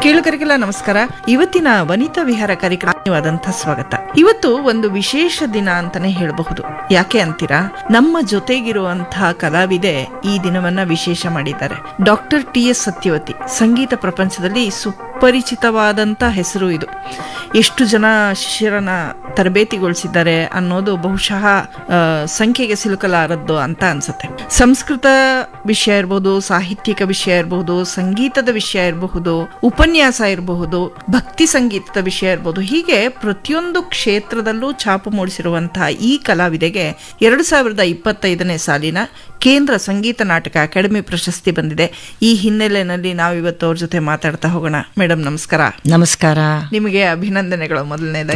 ಕೇಳುಗರಿಗೆಲ್ಲ ನಮಸ್ಕಾರ ಇವತ್ತಿನ ವನಿತಾ ವಿಹಾರ ಕಾರ್ಯಕ್ರಮವಾದಂತಹ ಸ್ವಾಗತ ಇವತ್ತು ಒಂದು ವಿಶೇಷ ದಿನ ಅಂತಾನೆ ಹೇಳಬಹುದು ಯಾಕೆ ಅಂತೀರಾ ನಮ್ಮ ಜೊತೆಗಿರುವಂತಹ ಕಲಾವಿದೆ ಈ ದಿನವನ್ನ ವಿಶೇಷ ಮಾಡಿದ್ದಾರೆ ಡಾಕ್ಟರ್ ಟಿ ಎಸ್ ಸತ್ಯವತಿ ಸಂಗೀತ ಪ್ರಪಂಚದಲ್ಲಿ ಸುಪರಿಚಿತವಾದಂತ ಹೆಸರು ಇದು ಎಷ್ಟು ಜನ ಶಿಷ್ಯರನ್ನ ತರಬೇತಿಗೊಳಿಸಿದ್ದಾರೆ ಅನ್ನೋದು ಬಹುಶಃ ಆ, ಸಂಖ್ಯೆಗೆ ಸಿಲುಕಲಾರದ್ದು ಅಂತ ಅನ್ಸುತ್ತೆ ಸಂಸ್ಕೃತ ವಿಷಯ ಇರಬಹುದು ಸಾಹಿತ್ಯಿಕ ವಿಷಯ ಇರಬಹುದು ಸಂಗೀತದ ವಿಷಯ ಇರಬಹುದು ಉಪನ್ಯಾಸ ಇರಬಹುದು ಭಕ್ತಿ ಸಂಗೀತದ ವಿಷಯ ಇರಬಹುದು ಹೀಗೆ ಪ್ರತಿಯೊಂದು ಕ್ಷೇತ್ರದಲ್ಲೂ ಛಾಪು ಮೂಡಿಸಿರುವಂತಹ ಈ ಕಲಾವಿದೆಗೆ ಎರಡು ಸಾವಿರದ ಇಪ್ಪತ್ತೈದನೇ ಸಾಲಿನ ಕೇಂದ್ರ ಸಂಗೀತ ನಾಟಕ ಅಕಾಡೆಮಿ ಪ್ರಶಸ್ತಿ ಬಂದಿದೆ ಈ ಹಿನ್ನೆಲೆಯಲ್ಲಿ ನಾವಿವತ್ತು ಅವ್ರ ಜೊತೆ ಮಾತಾಡ್ತಾ ಹೋಗೋಣ ಮೇಡಮ್ ನಮಸ್ಕಾರ ನಮಸ್ಕಾರ ನಿಮಗೆ ಅಭಿನಂದನೆಗಳು ಮೊದಲನೇದಾಗಿ